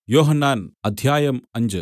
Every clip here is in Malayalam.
യോഹന്നാൻ അദ്ധ്യായം അഞ്ച്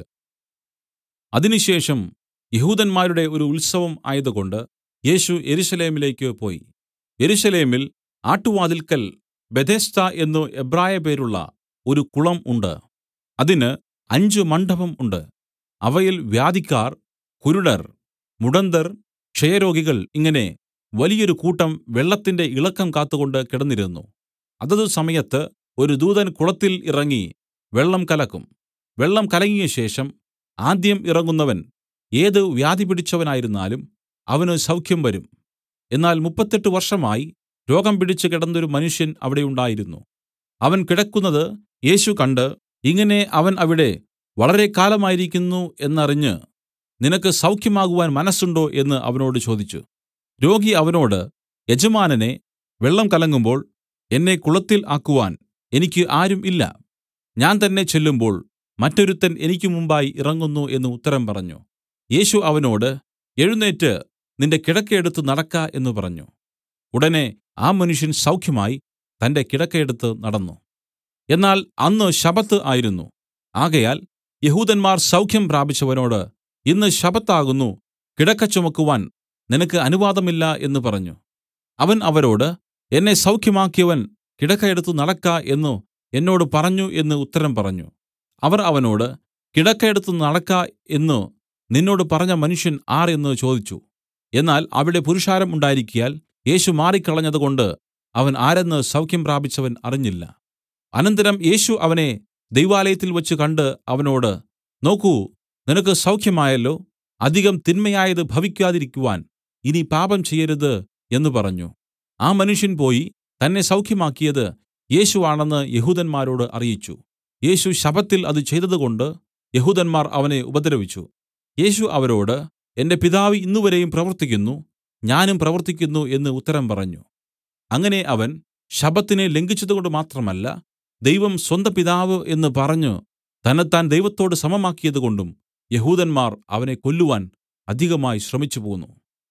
അതിനുശേഷം യെഹൂദന്മാരുടെ ഒരു ഉത്സവം ആയതുകൊണ്ട് യേശു യെരൂശലേമിലേക്ക് പോയി യെരൂശലേമിൽ ആട്ടുവാതിൽക്കൽ ബേഥെസ്ദാ എന്നു എബ്രായപേരുള്ള ഒരു കുളം ഉണ്ട് അതിന് അഞ്ച് മണ്ഡപം ഉണ്ട് അവയിൽ വ്യാധിക്കാർ കുരുടർ മുടന്തർ ക്ഷയരോഗികൾ ഇങ്ങനെ വലിയൊരു കൂട്ടം വെള്ളത്തിന്റെ ഇളക്കം കാത്തുകൊണ്ട് കിടന്നിരുന്നു അതത് സമയത്ത് ഒരു ദൂതൻ കുളത്തിൽ ഇറങ്ങി വെള്ളം കലക്കും വെള്ളം കലങ്ങിയ ശേഷം ആദ്യം ഇറങ്ങുന്നവൻ ഏത് വ്യാധി പിടിച്ചവനായിരുന്നാലും അവന് സൗഖ്യം വരും എന്നാൽ മുപ്പത്തെട്ട് വർഷമായി രോഗം പിടിച്ച് കിടന്നൊരു മനുഷ്യൻ അവിടെ ഉണ്ടായിരുന്നു അവൻ കിടക്കുന്നത് യേശു കണ്ട് ഇങ്ങനെ അവൻ അവിടെ വളരെ കാലമായിരിക്കുന്നു എന്നറിഞ്ഞ് നിനക്ക് സൗഖ്യമാകുവാൻ മനസ്സുണ്ടോ എന്ന് അവനോട് ചോദിച്ചു രോഗി അവനോട് യജമാനനെ വെള്ളം കലങ്ങുമ്പോൾ എന്നെ കുളത്തിൽ ആക്കുവാൻ എനിക്ക് ആരും ഇല്ല ഞാൻ തന്നെ ചെല്ലുമ്പോൾ മറ്റൊരുത്തൻ എനിക്ക് മുമ്പായി ഇറങ്ങുന്നു എന്ന് ഉത്തരം പറഞ്ഞു യേശു അവനോട് എഴുന്നേറ്റ് നിന്റെ കിടക്ക എടുത്തു നടക്ക എന്ന് പറഞ്ഞു ഉടനെ ആ മനുഷ്യൻ സൗഖ്യമായി തന്റെ കിടക്ക എടുത്ത് നടന്നു എന്നാൽ അന്ന് ശബ്ബത്ത് ആയിരുന്നു ആകയാൽ യെഹൂദന്മാർ സൗഖ്യം പ്രാപിച്ചവനോട് ഇന്ന് ശബ്ബത്താകുന്നു കിടക്ക ചുമക്കുവാൻ നിനക്ക് അനുവാദമില്ല എന്ന് പറഞ്ഞു അവൻ അവരോട് എന്നെ സൗഖ്യമാക്കിയവൻ കിടക്ക എടുത്തു നടക്ക എന്നു എന്നോട് പറഞ്ഞു എന്ന് ഉത്തരം പറഞ്ഞു അവർ അവനോട് കിടക്ക എടുത്തു നടക്ക എന്നു നിന്നോട് പറഞ്ഞ മനുഷ്യൻ ആർ എന്ന് ചോദിച്ചു എന്നാൽ അവിടെ പുരുഷാരം ഉണ്ടായിരിക്കയാൽ യേശു മാറിക്കളഞ്ഞതുകൊണ്ട് അവൻ ആരെന്ന് സൗഖ്യം പ്രാപിച്ചവൻ അറിഞ്ഞില്ല അനന്തരം യേശു അവനെ ദൈവാലയത്തിൽ വെച്ച് കണ്ട് അവനോട് നോക്കൂ നിനക്ക് സൗഖ്യമായല്ലോ അധികം തിന്മയായത് ഭവിക്കാതിരിക്കുവാൻ ഇനി പാപം ചെയ്യരുത് എന്ന് പറഞ്ഞു ആ മനുഷ്യൻ പോയി തന്നെ സൗഖ്യമാക്കിയത് യേശു ആണെന്ന് യെഹൂദന്മാരോട് അറിയിച്ചു യേശു ശബ്ബത്തിൽ അത് ചെയ്തതുകൊണ്ട് യെഹൂദന്മാർ അവനെ ഉപദ്രവിച്ചു യേശു അവരോട് എന്റെ പിതാവ് ഇന്നുവരെയും പ്രവർത്തിക്കുന്നു ഞാനും പ്രവർത്തിക്കുന്നു എന്ന് ഉത്തരം പറഞ്ഞു അങ്ങനെ അവൻ ശബ്ബത്തിനെ ലംഘിച്ചതുകൊണ്ട് മാത്രമല്ല ദൈവം സ്വന്ത പിതാവ് എന്ന് പറഞ്ഞു തന്നെത്താൻ ദൈവത്തോട് സമമാക്കിയതുകൊണ്ടും യഹൂദന്മാർ അവനെ കൊല്ലുവാൻ അധികമായി ശ്രമിച്ചുപോന്നു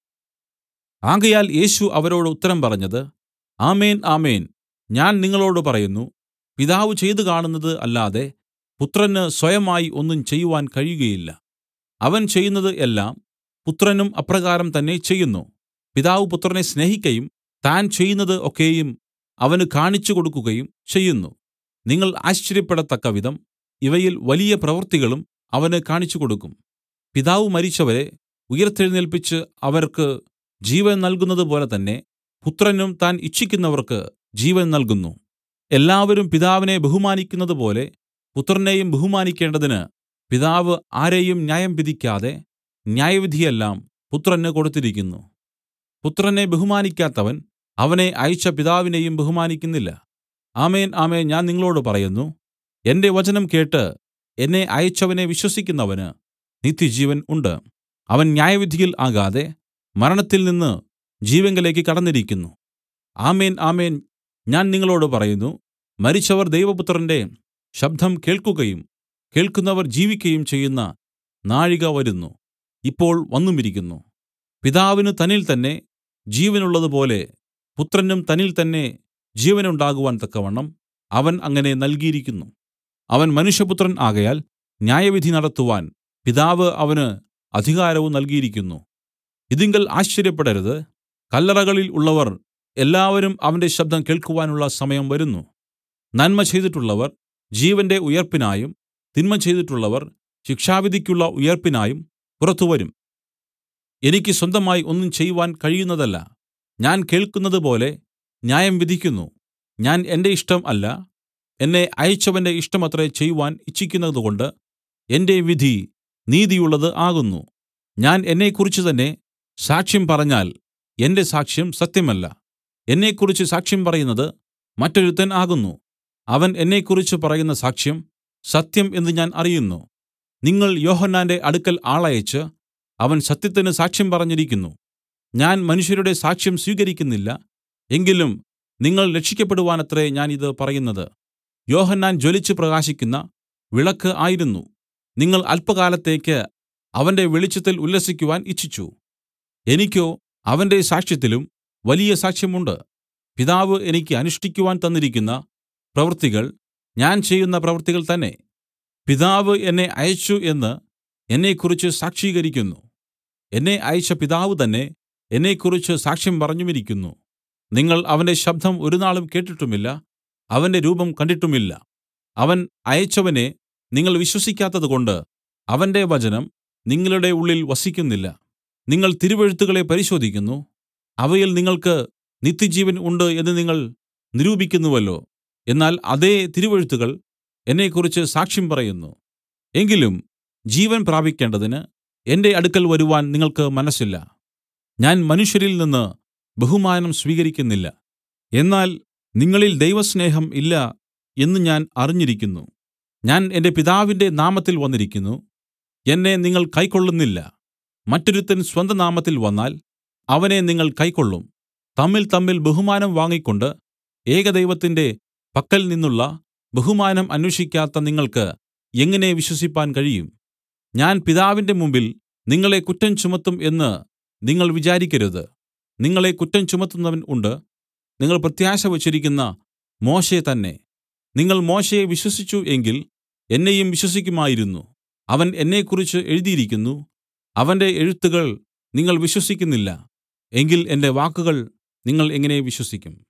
ആകയാൽ യേശു അവരോട് ഉത്തരം പറഞ്ഞത് ആമേൻ ആമേൻ ഞാൻ നിങ്ങളോടു പറയുന്നു പിതാവ് ചെയ്തു കാണുന്നത് അല്ലാതെ പുത്രന് സ്വയമായി ഒന്നും ചെയ്യുവാൻ കഴിയുകയില്ല അവൻ ചെയ്യുന്നത് എല്ലാം പുത്രനും അപ്രകാരം തന്നെ ചെയ്യുന്നു പിതാവ് പുത്രനെ സ്നേഹിക്കയും താൻ ചെയ്യുന്നത് ഒക്കെയും അവന് കാണിച്ചു കൊടുക്കുകയും ചെയ്യുന്നു നിങ്ങൾ ആശ്ചര്യപ്പെടത്തക്കവിധം ഇവയിൽ വലിയ പ്രവൃത്തികളും അവന് കാണിച്ചു കൊടുക്കും പിതാവ് മരിച്ചവരെ ഉയിർത്തെഴുന്നേൽപ്പിച്ച് അവർക്ക് ജീവൻ നൽകുന്നത് പോലെ തന്നെ പുത്രനും താൻ ഇച്ഛിക്കുന്നവർക്ക് ജീവൻ നൽകുന്നു എല്ലാവരും പിതാവിനെ ബഹുമാനിക്കുന്നത് പോലെ പുത്രനെയും ബഹുമാനിക്കേണ്ടതിന് പിതാവ് ആരെയും ന്യായം വിധിക്കാതെ ന്യായവിധിയെല്ലാം പുത്രന് കൊടുത്തിരിക്കുന്നു പുത്രനെ ബഹുമാനിക്കാത്തവൻ അവനെ അയച്ച പിതാവിനെയും ബഹുമാനിക്കുന്നില്ല ആമേൻ ആമേൻ ഞാൻ നിങ്ങളോട് പറയുന്നു എന്റെ വചനം കേട്ട് എന്നെ അയച്ചവനെ വിശ്വസിക്കുന്നവന് നിത്യജീവൻ ഉണ്ട് അവൻ ന്യായവിധിയിൽ ആകാതെ മരണത്തിൽ നിന്ന് ജീവങ്കലേക്ക് കടന്നിരിക്കുന്നു ആമേൻ ആമേൻ ഞാൻ നിങ്ങളോട് പറയുന്നു മരിച്ചവർ ദൈവപുത്രന്റെ ശബ്ദം കേൾക്കുകയും കേൾക്കുന്നവർ ജീവിക്കയും ചെയ്യുന്ന നാഴിക വരുന്നു ഇപ്പോൾ വന്നുമിരിക്കുന്നു പിതാവിന് തന്നിൽ തന്നെ ജീവനുള്ളതുപോലെ പുത്രനും തന്നിൽ തന്നെ ജീവനുണ്ടാകുവാൻ തക്കവണ്ണം അവൻ അങ്ങനെ നൽകിയിരിക്കുന്നു അവൻ മനുഷ്യപുത്രൻ ആകയാൽ ന്യായവിധി നടത്തുവാൻ പിതാവ് അവന് അധികാരവും നൽകിയിരിക്കുന്നു ഇതിങ്കൽ ആശ്ചര്യപ്പെടരുത് കല്ലറകളിൽ ഉള്ളവർ എല്ലാവരും അവന്റെ ശബ്ദം കേൾക്കുവാനുള്ള സമയം വരുന്നു നന്മ ചെയ്തിട്ടുള്ളവർ ജീവന്റെ ഉയർപ്പിനായും തിന്മ ചെയ്തിട്ടുള്ളവർ ശിക്ഷാവിധിക്കുള്ള ഉയർപ്പിനായും പുറത്തുവരും എനിക്ക് സ്വന്തമായി ഒന്നും ചെയ്യുവാൻ കഴിയുന്നതല്ല ഞാൻ കേൾക്കുന്നത് പോലെ ന്യായം വിധിക്കുന്നു ഞാൻ എന്റെ ഇഷ്ടം അല്ല എന്നെ അയച്ചവന്റെ ഇഷ്ടമത്രേ ചെയ്യുവാൻ ഇച്ഛിക്കുന്നതുകൊണ്ട് എന്റെ വിധി നീതിയുള്ളത് ആകുന്നു ഞാൻ എന്നെക്കുറിച്ച് തന്നെ സാക്ഷ്യം പറഞ്ഞാൽ എന്റെ സാക്ഷ്യം സത്യമല്ല എന്നെക്കുറിച്ച് സാക്ഷ്യം പറയുന്നത് മറ്റൊരുത്തൻ ആകുന്നു അവൻ എന്നെക്കുറിച്ച് പറയുന്ന സാക്ഷ്യം സത്യം എന്ന് ഞാൻ അറിയുന്നു നിങ്ങൾ യോഹന്നാന്റെ അടുക്കൽ ആളയച്ച് അവൻ സത്യത്തിന് സാക്ഷ്യം പറഞ്ഞിരിക്കുന്നു ഞാൻ മനുഷ്യരുടെ സാക്ഷ്യം സ്വീകരിക്കുന്നില്ല എങ്കിലും നിങ്ങൾ രക്ഷിക്കപ്പെടുവാനത്രേ ഞാൻ ഇത് പറയുന്നത് യോഹന്നാൻ ജ്വലിച്ച് പ്രകാശിക്കുന്ന വിളക്ക് ആയിരുന്നു നിങ്ങൾ അല്പകാലത്തേക്ക് അവന്റെ വെളിച്ചത്തിൽ ഉല്ലസിക്കുവാൻ ഇച്ഛിച്ചു എനിക്കോ അവന്റെ സാക്ഷ്യത്തിലും വലിയ സാക്ഷ്യമുണ്ട് പിതാവ് എനിക്ക് അനുഷ്ഠിക്കുവാൻ തന്നിരിക്കുന്ന പ്രവൃത്തികൾ ഞാൻ ചെയ്യുന്ന പ്രവൃത്തികൾ തന്നെ പിതാവ് എന്നെ അയച്ചു എന്ന് എന്നെക്കുറിച്ച് സാക്ഷീകരിക്കുന്നു എന്നെ അയച്ച പിതാവ് തന്നെ എന്നെക്കുറിച്ച് സാക്ഷ്യം പറഞ്ഞുമിരിക്കുന്നു നിങ്ങൾ അവന്റെ ശബ്ദം ഒരുനാളും കേട്ടിട്ടുമില്ല അവന്റെ രൂപം കണ്ടിട്ടുമില്ല അവൻ അയച്ചവനെ നിങ്ങൾ വിശ്വസിക്കാത്തതുകൊണ്ട് അവന്റെ വചനം നിങ്ങളുടെ ഉള്ളിൽ വസിക്കുന്നില്ല നിങ്ങൾ തിരുവെഴുത്തുകളെ പരിശോധിക്കുന്നു അവയിൽ നിങ്ങൾക്ക് നിത്യജീവൻ ഉണ്ട് എന്ന് നിങ്ങൾ നിരൂപിക്കുന്നുവല്ലോ എന്നാൽ അതേ തിരുവെഴുത്തുകൾ എന്നെക്കുറിച്ച് സാക്ഷ്യം പറയുന്നു എങ്കിലും ജീവൻ പ്രാപിക്കേണ്ടതിന് എന്റെ അടുക്കൽ വരുവാൻ നിങ്ങൾക്ക് മനസ്സില്ല ഞാൻ മനുഷ്യരിൽ നിന്ന് ബഹുമാനം സ്വീകരിക്കുന്നില്ല എന്നാൽ നിങ്ങളിൽ ദൈവസ്നേഹം ഇല്ല എന്ന് ഞാൻ അറിഞ്ഞിരിക്കുന്നു ഞാൻ എന്റെ പിതാവിന്റെ നാമത്തിൽ വന്നിരിക്കുന്നു എന്നെ നിങ്ങൾ കൈക്കൊള്ളുന്നില്ല മറ്റൊരുത്തൻ സ്വന്തനാമത്തിൽ വന്നാൽ അവനെ നിങ്ങൾ കൈക്കൊള്ളും തമ്മിൽ തമ്മിൽ ബഹുമാനം വാങ്ങിക്കൊണ്ട് ഏകദൈവത്തിന്റെ പക്കൽ നിന്നുള്ള ബഹുമാനം അന്വേഷിക്കാത്ത നിങ്ങൾക്ക് എങ്ങനെ വിശ്വസിപ്പാൻ കഴിയും ഞാൻ പിതാവിന്റെ മുമ്പിൽ നിങ്ങളെ കുറ്റം ചുമത്തും എന്ന് നിങ്ങൾ വിചാരിക്കരുത് നിങ്ങളെ കുറ്റം ചുമത്തുന്നവൻ ഉണ്ട് നിങ്ങൾ പ്രത്യാശ വച്ചിരിക്കുന്ന മോശെ തന്നെ നിങ്ങൾ മോശെയെ വിശ്വസിച്ചു എങ്കിൽ എന്നെയും വിശ്വസിക്കുമായിരുന്നു അവൻ എന്നെക്കുറിച്ച് എഴുതിയിരിക്കുന്നു അവന്റെ എഴുത്തുകൾ നിങ്ങൾ വിശ്വസിക്കുന്നില്ല എങ്കിൽ എന്റെ വാക്കുകൾ നിങ്ങൾ എങ്ങനെ വിശ്വസിക്കും